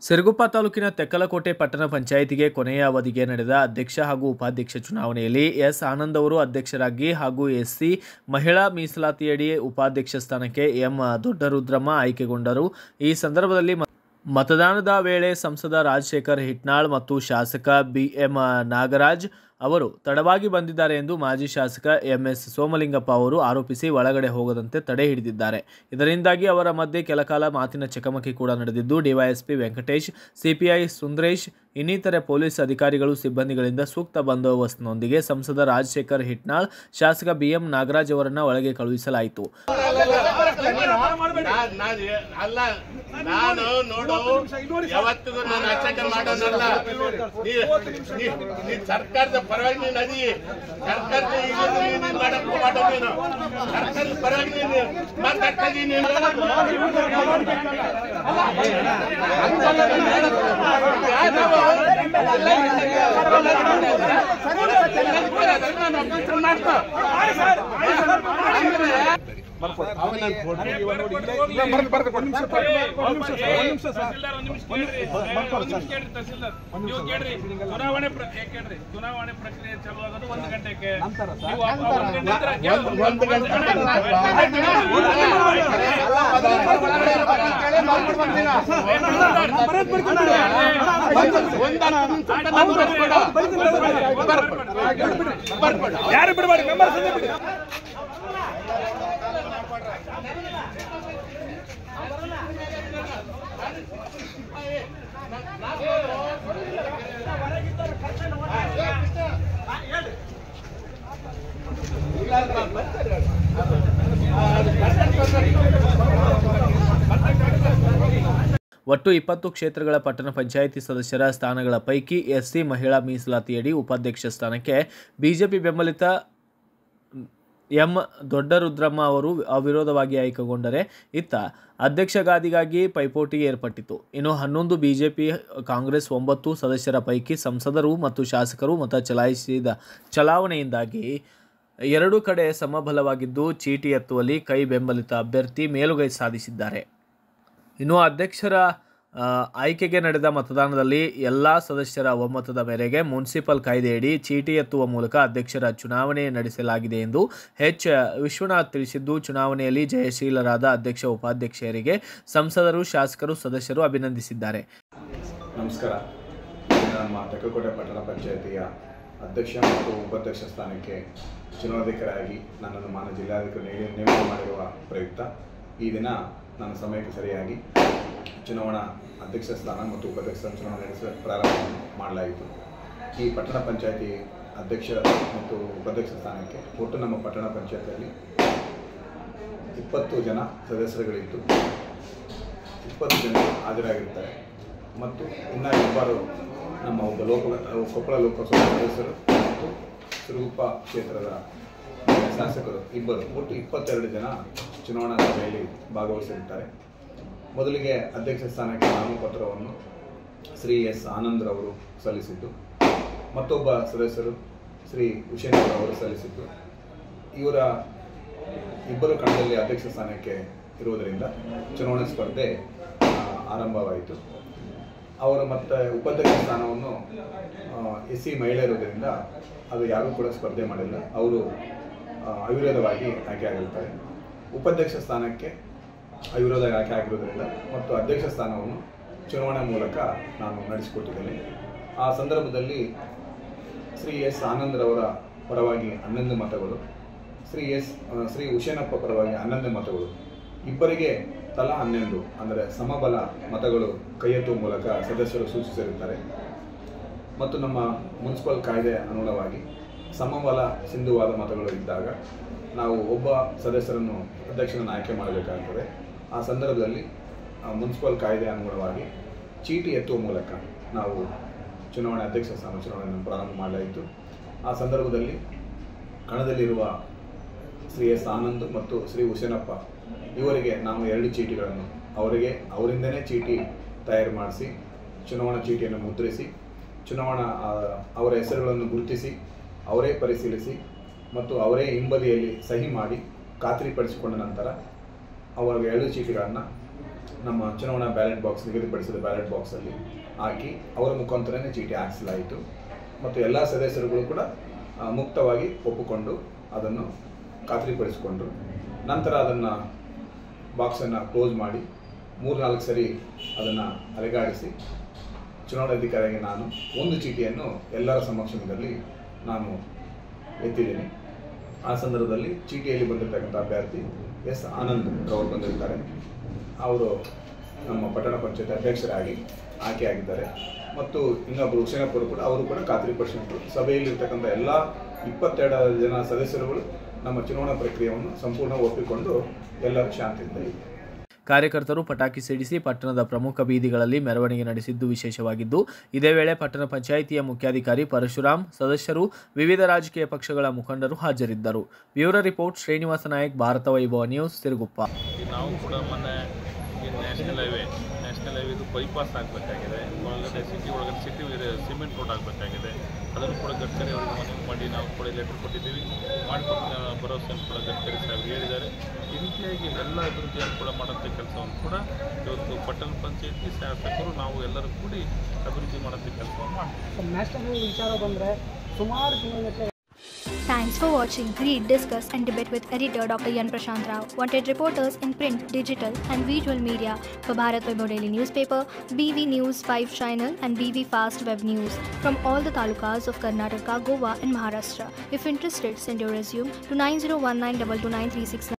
ಸಿರುಗುಪ್ಪ ತಾಲೂಕಿನ ತೆಕ್ಕಲಕೋಟೆ ಪಟ್ಟಣ ಪಂಚಾಯಿತಿಗೆ ಕೊನೆಯ ಅವಧಿಗೆ ನಡೆದ ಅಧ್ಯಕ್ಷ ಹಾಗೂ ಉಪಾಧ್ಯಕ್ಷ ಚುನಾವಣೆಯಲ್ಲಿ ಎಸ್ ಆನಂದ್ ಅವರು ಅಧ್ಯಕ್ಷರಾಗಿ ಹಾಗೂ ಎಸ್ಸಿ ಮಹಿಳಾ ಮೀಸಲಾತಿಯಡಿ ಉಪಾಧ್ಯಕ್ಷ ಸ್ಥಾನಕ್ಕೆ ಎಂ ದೊಡ್ಡರುದ್ರಮ್ಮ ಆಯ್ಕೆಗೊಂಡರು ಈ ಸಂದರ್ಭದಲ್ಲಿ ಮ- ಮತದಾನದ ವೇಳೆ ಸಂಸದ ರಾಜಶೇಖರ್ ಹಿಟ್ನಾಳ್ ಮತ್ತು ಶಾಸಕ ಬಿ ಎಂ ನಾಗರಾಜ್ ಅವರು ತಡವಾಗಿ ಬಂದಿದ್ದಾರೆ ಎಂದು ಮಾಜಿ ಶಾಸಕ ಎಂಎಸ್ ಸೋಮಲಿಂಗಪ್ಪ ಅವರು ಆರೋಪಿಸಿ ಒಳಗಡೆ ಹೋಗದಂತೆ ತಡೆ ಹಿಡಿದಿದ್ದಾರೆ ಇದರಿಂದಾಗಿ ಅವರ ಮಧ್ಯೆ ಕೆಲಕಾಲ ಮಾತಿನ ಚಕಮಕಿ ಕೂಡ ನಡೆದಿದ್ದು ಡಿವೈಎಸ್ಪಿ ವೆಂಕಟೇಶ್ ಸಿಪಿಐ ಸುಂದರೇಶ್ ಇನ್ನಿತರೆ ಪೊಲೀಸ್ ಅಧಿಕಾರಿಗಳು ಸಿಬ್ಬಂದಿಗಳಿಂದ ಸೂಕ್ತ ಬಂದೋಬಸ್ತ್ನೊಂದಿಗೆ ಸಂಸದ ರಾಜಶೇಖರ್ ಹಿಟ್ನಾಳ್ ಶಾಸಕ ಬಿಎಂ ನಾಗರಾಜ್ ಅವರನ್ನ ಒಳಗೆ ಕಳುಹಿಸಲಾಯಿತು ನಾನ್- ನಾನ್ ಹೇ- ಅಲ್ಲ ನಾನು ನೋಡು ಯಾವತ್ತಿಗೂ ನಾನು ಅಸಡ್ಡೆ ಮಾಡೋನಲ್ಲ ನೀ ನೀ- ನೀ ಸರ್ಕಾರದ ಪರವಾಗಿ ನೀನು ಅದಿ ಸರ್ಕಾರದ ಈಗ ನೀನು ಮಾಡಕ್ ಮಾಡೋ ನೀನು ಸರ್ಕಾರದ ಪರವಾಗಿ ನೀನು ಮಾತಾಡ್ತಾ ಇದೀನಿ ನೀನು ಮಾಡ್ಕೋ ಚುನಾವಣೆ ಪ್ರ- ಏ ಕೇಳ್ರಿ ಚುನಾವಣೆ ಪ್ರಕ್ರಿಯೆ ಚಾಲು ಆಗೋದು ಒಂದು ಗಂಟೆಗೆ ನೀವು ಆ- ಆ ಒಂದು ಗಂಟೆ ನಂತರ ಕೇಳು. ಒಂದು ಗಂಟೆ ಯಾರು ಬಿಡಬೇಡಿ ಮೆಂಬರ್ಸ್ ಬಿಡಿ ಒಟ್ಟು ಇಪ್ಪತ್ತು ಕ್ಷೇತ್ರಗಳ ಪಟ್ಟಣ ಪಂಚಾಯಿತಿ ಸದಸ್ಯರ ಸ್ಥಾನಗಳ ಪೈಕಿ ಎಸ್ಸಿ ಮಹಿಳಾ ಮೀಸಲಾತಿಯಡಿ ಉಪಾಧ್ಯಕ್ಷ ಸ್ಥಾನಕ್ಕೆ ಬಿಜೆಪಿ ಬೆಂಬಲಿತ ಎಂ ದೊಡ್ಡರುದ್ರಮ್ಮ ಅವರು ಅವಿರೋಧವಾಗಿ ಆಯ್ಕೆಗೊಂಡರೆ ಇತ್ತ ಅಧ್ಯಕ್ಷ ಗಾದಿಗಾಗಿ ಪೈಪೋಟಿ ಏರ್ಪಟ್ಟಿತು ಇನ್ನು ಹನ್ನೊಂದು ಬಿಜೆಪಿ ಕಾಂಗ್ರೆಸ್ ಒಂಬತ್ತು ಸದಸ್ಯರ ಪೈಕಿ ಸಂಸದರು ಮತ್ತು ಶಾಸಕರು ಮತ ಚಲಾಯಿಸಿದ ಚಲಾವಣೆಯಿಂದಾಗಿ ಎರಡು ಕಡೆ ಸಮಬಲವಾಗಿದ್ದು ಚೀಟಿ ಎತ್ತುವಲ್ಲಿ ಕೈ ಬೆಂಬಲಿತ ಅಭ್ಯರ್ಥಿ ಮೇಲುಗೈ ಸಾಧಿಸಿದ್ದಾರೆ ಇನ್ನು ಅಧ್ಯಕ್ಷರ ಆ, ಆಯ್ಕೆಗೆ ನಡೆದ ಮತದಾನದಲ್ಲಿ ಎಲ್ಲ ಸದಸ್ಯರ ಒಮ್ಮತದ ಮೇರೆಗೆ ಮುನ್ಸಿಪಲ್ ಕಾಯ್ದೆಯಡಿ ಚೀಟಿ ಎತ್ತುವ ಮೂಲಕ ಅಧ್ಯಕ್ಷರ ಚುನಾವಣೆ ನಡೆಸಲಾಗಿದೆ ಎಂದು ಎಚ್ ವಿಶ್ವನಾಥ್ ತಿಳಿಸಿದ್ದು ಚುನಾವಣೆಯಲ್ಲಿ ಜಯಶೀಲರಾದ ಅಧ್ಯಕ್ಷ ಉಪಾಧ್ಯಕ್ಷರಿಗೆ ಸಂಸದರು ಶಾಸಕರು ಸದಸ್ಯರು ಅಭಿನಂದಿಸಿದ್ದಾರೆ ನಮಸ್ಕಾರ ಇಂದು ನಮ್ಮ ತೆಕ್ಕಲಕೋಟೆ ಪಟ್ಟಣ ಪಂಚಾಯಿತಿಯ ಅಧ್ಯಕ್ಷ ಮತ್ತು ಉಪಾಧ್ಯಕ್ಷ ಸ್ಥಾನಕ್ಕೆ ಚುನಾವಣಾಧಿಕಾರಿಯಾಗಿ ನನ್ನನ್ನು ಮಾನ್ಯ ಜಿಲ್ಲಾಧಿಕಾರಿ ನೇಮ- ನೇಮಕ ಮಾಡಿರುವ ಪ್ರಯುಕ್ತ ಈ ದಿನ ನನ್ನ ಸಮಯಕ್ಕೆ ಸರಿಯಾಗಿ ಚುನಾವಣಾ ಅಧ್ಯಕ್ಷ ಸ್ಥಾನ ಮತ್ತು ಉಪಾಧ್ಯಕ್ಷ ಸ್ಥಾನ ಚುನಾವಣೆ ನಡೆಸ ಪ್ರಾರಂಭ ಮಾಡಲಾಯಿತು ಈ ಪಟ್ಟಣ ಪಂಚಾಯಿತಿ ಅಧ್ಯಕ್ಷ ಮತ್ತು ಉಪಾಧ್ಯಕ್ಷ ಸ್ಥಾನಕ್ಕೆ ಒಟ್ಟು ನಮ್ಮ ಪಟ್ಟಣ ಪಂಚಾಯತಿಯಲ್ಲಿ ಇಪ್ಪತ್ತು ಜನ ಸದಸ್ಯರುಗಳಿದ್ದು ಇಪ್ಪತ್ತು ಜನ ಹಾಜರಾಗಿರ್ತಾರೆ ಮತ್ತು ಇನ್ನು ಇಬ್ಬರು ನಮ್ಮ ಒಬ್ಬ ಲೋಕ ಕೊಪ್ಪಳ ಲೋಕಸಭಾ ಸದಸ್ಯರು ಮತ್ತು ಸಿರುಗುಪ್ಪ ಕ್ಷೇತ್ರದ ಶಾಸಕರು ಇಬ್ಬರು ಒಟ್ಟು ಇಪ್ಪತ್ತೆರಡು ಜನ ಚುನಾವಣಾ ಸಭೆಯಲ್ಲಿ ಭಾಗವಹಿಸಿರುತ್ತಾರೆ ಮೊದಲಿಗೆ ಅಧ್ಯಕ್ಷ ಸ್ಥಾನಕ್ಕೆ ನಾಮಪತ್ರವನ್ನು ಶ್ರೀ ಎಸ್ ಆನಂದ್ರವರು ಸಲ್ಲಿಸಿದ್ದು ಮತ್ತೊಬ್ಬ ಸದಸ್ಯರು ಶ್ರೀ ಉಷೇನ್ ಅವರು ಸಲ್ಲಿಸಿದ್ದು ಇವರ ಇಬ್ಬರು ಕಣದಲ್ಲಿ ಅಧ್ಯಕ್ಷ ಸ್ಥಾನಕ್ಕೆ ಇರುವುದರಿಂದ ಚುನಾವಣಾ ಸ್ಪರ್ಧೆ ಆ, ಆರಂಭವಾಯಿತು ಅವರು ಮತ್ತು ಉಪಾಧ್ಯಕ್ಷ ಸ್ಥಾನವನ್ನು ಎಸ್ ಸಿ ಮಹಿಳೆ ಇರುವುದರಿಂದ ಅದು ಯಾರೂ ಕೂಡ ಸ್ಪರ್ಧೆ ಮಾಡಿಲ್ಲ ಅವರು ಆ, ಅವಿರೋಧವಾಗಿ ಆಯ್ಕೆ ಆಗಿರ್ತಾರೆ ಉಪಾಧ್ಯಕ್ಷ ಸ್ಥಾನಕ್ಕೆ ಅವಿರೋಧ ಆಯ್ಕೆ ಆಗಿರೋದ್ರಿಂದ ಮತ್ತು ಅಧ್ಯಕ್ಷ ಸ್ಥಾನವನ್ನು ಚುನಾವಣೆ ಮೂಲಕ ನಾನು ನಡೆಸಿಕೊಟ್ಟಿದ್ದೇನೆ ಆ ಸಂದರ್ಭದಲ್ಲಿ ಶ್ರೀ ಎಸ್ ಆನಂದ್ರವರ ಪರವಾಗಿ ಹನ್ನೊಂದು ಮತಗಳು ಶ್ರೀ ಎಸ್ ಆ, ಶ್ರೀ ಉಷೇನಪ್ಪ ಪರವಾಗಿ ಹನ್ನೊಂದು ಮತಗಳು ಇಬ್ಬರಿಗೆ ತಲಾ ಹನ್ನೊಂದು ಅಂದರೆ ಸಮಬಲ ಮತಗಳು ಕೈ ಎತ್ತುವ ಮೂಲಕ ಸದಸ್ಯರು ಸೂಚಿಸಿರುತ್ತಾರೆ ಮತ್ತು ನಮ್ಮ ಮುನ್ಸಿಪಲ್ ಕಾಯ್ದೆ ಅನುಗುಣವಾಗಿ ಸಮಬಲ ಸಿಂಧುವಾದ ಮತಗಳು ಇದ್ದಾಗ ನಾವು ಒಬ್ಬ ಸದಸ್ಯರನ್ನು ಅಧ್ಯಕ್ಷರನ್ನು ಆಯ್ಕೆ ಮಾಡಬೇಕಾಗ್ತದೆ ಆ ಸಂದರ್ಭದಲ್ಲಿ ಆ, ಮುನ್ಸಿಪಲ್ ಕಾಯ್ದೆ ಅನುಗುಣವಾಗಿ ಚೀಟಿ ಎತ್ತುವ ಮೂಲಕ ನಾವು ಚುನಾವಣೆ ಅಧ್ಯಕ್ಷ ಸ್ಥಾನ ಚುನಾವಣೆಯನ್ನು ಪ್ರಾರಂಭ ಮಾಡಲಾಯಿತು ಆ ಸಂದರ್ಭದಲ್ಲಿ ಕಣದಲ್ಲಿರುವ ಶ್ರೀ ಎಸ್ ಆನಂದ್ ಮತ್ತು ಶ್ರೀ ಹುಸೇನಪ್ಪ ಇವರಿಗೆ ನಾವು ಎರಡು ಚೀಟಿಗಳನ್ನು ಅವರಿಗೆ ಅವರಿಂದನೇ ಚೀಟಿ ತಯಾರು ಮಾಡಿಸಿ ಚುನಾವಣಾ ಚೀಟಿಯನ್ನು ಮುದ್ರಿಸಿ ಚುನಾವಣಾ ಆ, ಅವರ ಹೆಸರುಗಳನ್ನು ಗುರುತಿಸಿ ಅವರೇ ಪರಿಶೀಲಿಸಿ ಮತ್ತು ಅವರೇ ಹಿಂಬದಿಯಲ್ಲಿ ಸಹಿ ಮಾಡಿ ಖಾತ್ರಿಪಡಿಸಿಕೊಂಡ ನಂತರ ಅವರಿಗೆ ಎರಡು ಚೀಟಿಗಳನ್ನು ನಮ್ಮ ಚುನಾವಣಾ ಬ್ಯಾಲೆಟ್ ಬಾಕ್ಸ್ ನಿಗದಿಪಡಿಸಿದ ಬ್ಯಾಲೆಟ್ ಬಾಕ್ಸಲ್ಲಿ ಹಾಕಿ ಅವರ ಮುಖಾಂತರನೇ ಚೀಟಿ ಹಾಕಿಸಲಾಯಿತು ಮತ್ತು ಎಲ್ಲ ಸದಸ್ಯರುಗಳು ಕೂಡ ಆ, ಮುಕ್ತವಾಗಿ ಒಪ್ಪಿಕೊಂಡು ಅದನ್ನು ಖಾತ್ರಿಪಡಿಸಿಕೊಂಡ್ರು ನಂತರ ಅದನ್ನು ಬಾಕ್ಸನ್ನು ಕ್ಲೋಸ್ ಮಾಡಿ ಮೂರು ನಾಲ್ಕು ಸರಿ ಅದನ್ನು ಅಲೆಗಾಡಿಸಿ ಚುನಾವಣಾಧಿಕಾರಿಗೆ ನಾನು ಒಂದು ಚೀಟಿಯನ್ನು ಎಲ್ಲರ ಸಮಕ್ಷಮದಲ್ಲಿ ನಾನು ಎತ್ತಿದ್ದೀನಿ ಆ ಸಂದರ್ಭದಲ್ಲಿ ಚೀಟಿಯಲ್ಲಿ ಬಂದಿರತಕ್ಕಂಥ ಅಭ್ಯರ್ಥಿ ಎಸ್ ಆನಂದ್ ರವರು ಬಂದಿರ್ತಾರೆ ಅವರು ನಮ್ಮ ಪಟ್ಟಣ ಪಂಚಾಯತ್ ಅಧ್ಯಕ್ಷರಾಗಿ ಆಯ್ಕೆಯಾಗಿದ್ದಾರೆ ಮತ್ತು ಇನ್ನೊಬ್ಬರು ಹುಸೇನಪ್ಪರು ಕೂಡ ಅವರು ಕೂಡ ಖಾತ್ರಿಪಡಿಸಿದ್ರು ಸಭೆಯಲ್ಲಿರ್ತಕ್ಕಂಥ ಎಲ್ಲ ಇಪ್ಪತ್ತೆರಡು ಜನ ಸದಸ್ಯರುಗಳು ನಮ್ಮ ಚುನಾವಣಾ ಪ್ರಕ್ರಿಯೆಯನ್ನು ಸಂಪೂರ್ಣ ಒಪ್ಪಿಕೊಂಡು ಎಲ್ಲರೂ ಶಾಂತಿಯಿಂದ ಇದ್ದಾರೆ ಕಾರ್ಯಕರ್ತರು ಪಟಾಕಿ ಸಿಡಿಸಿ ಪಟ್ಟಣದ ಪ್ರಮುಖ ಬೀದಿಗಳಲ್ಲಿ ಮೆರವಣಿಗೆ ನಡೆಸಿದ್ದು ವಿಶೇಷವಾಗಿದ್ದು ಇದೇ ವೇಳೆ ಪಟ್ಟಣ ಪಂಚಾಯಿತಿಯ ಮುಖ್ಯಾಧಿಕಾರಿ ಪರಶುರಾಮ್ ಸದಸ್ಯರು ವಿವಿಧ ರಾಜಕೀಯ ಪಕ್ಷಗಳ ಮುಖಂಡರು ಹಾಜರಿದ್ದರು bureau report Srinivasa Nayak Bharata Vaibhava news Siruguppa ಈಗ ನಾವು ಕೂಡ ಮೊನ್ನೆ ಈ ನ್ಯಾಷನಲ್ ಹೈವೇ ನ್ಯಾಷನಲ್ ಹೈವೇದು ಬೈಪಾಸ್ ಆಗಬೇಕಾಗಿದೆ ಒಳಗಡೆ ಸಿಟಿ ಒಳಗಡೆ ಸಿಟಿ ಸಿಮೆಂಟ್ ರೋಡ್ ಆಗಬೇಕಾಗಿದೆ ಅದನ್ನು ಕೂಡ ಗಡ್ಕರಿ ಅವರಿಗೆ ಮನವಿ ಮಾಡಿ ನಾವು ಕೂಡ ಲೆಟರ್ ಕೊಟ್ಟಿದ್ದೀವಿ ಮಾಡಿಕೊಟ್ಟು ಭರವಸೆಯನ್ನು ಕೂಡ ಗಡ್ಕರಿ ಸಾಹೇಬ್ ಹೇಳಿದ್ದಾರೆ ಈ ರೀತಿಯಾಗಿ ಎಲ್ಲ ಅಭಿವೃದ್ಧಿಯನ್ನು ಕೂಡ ಮಾಡೋಂಥ ಕೆಲಸವನ್ನು ಕೂಡ ಇವತ್ತು ಪಟ್ಟಣ ಪಂಚಾಯತಿ ಶಾಸಕರು ನಾವು ಎಲ್ಲರೂ ಕೂಡಿ ಅಭಿವೃದ್ಧಿ ಮಾಡೋಂಥ ಕೆಲಸವನ್ನು ಮಾಡ್ತೀವಿ ನ್ಯಾಷನಲ್ ವಿಚಾರ ಬಂದರೆ ಸುಮಾರು ತಿಂಗಳ Thanks for watching. Read, discuss, and debate with editor Dr. Yan Prashant Rao. Wanted reporters in print, digital, and visual media for Bharat Vaibhav Daily Newspaper, BV News 5 Channel, and BV Fast Web News from all the talukas of Karnataka, Goa, and Maharashtra. If interested, send your resume to 9019229369.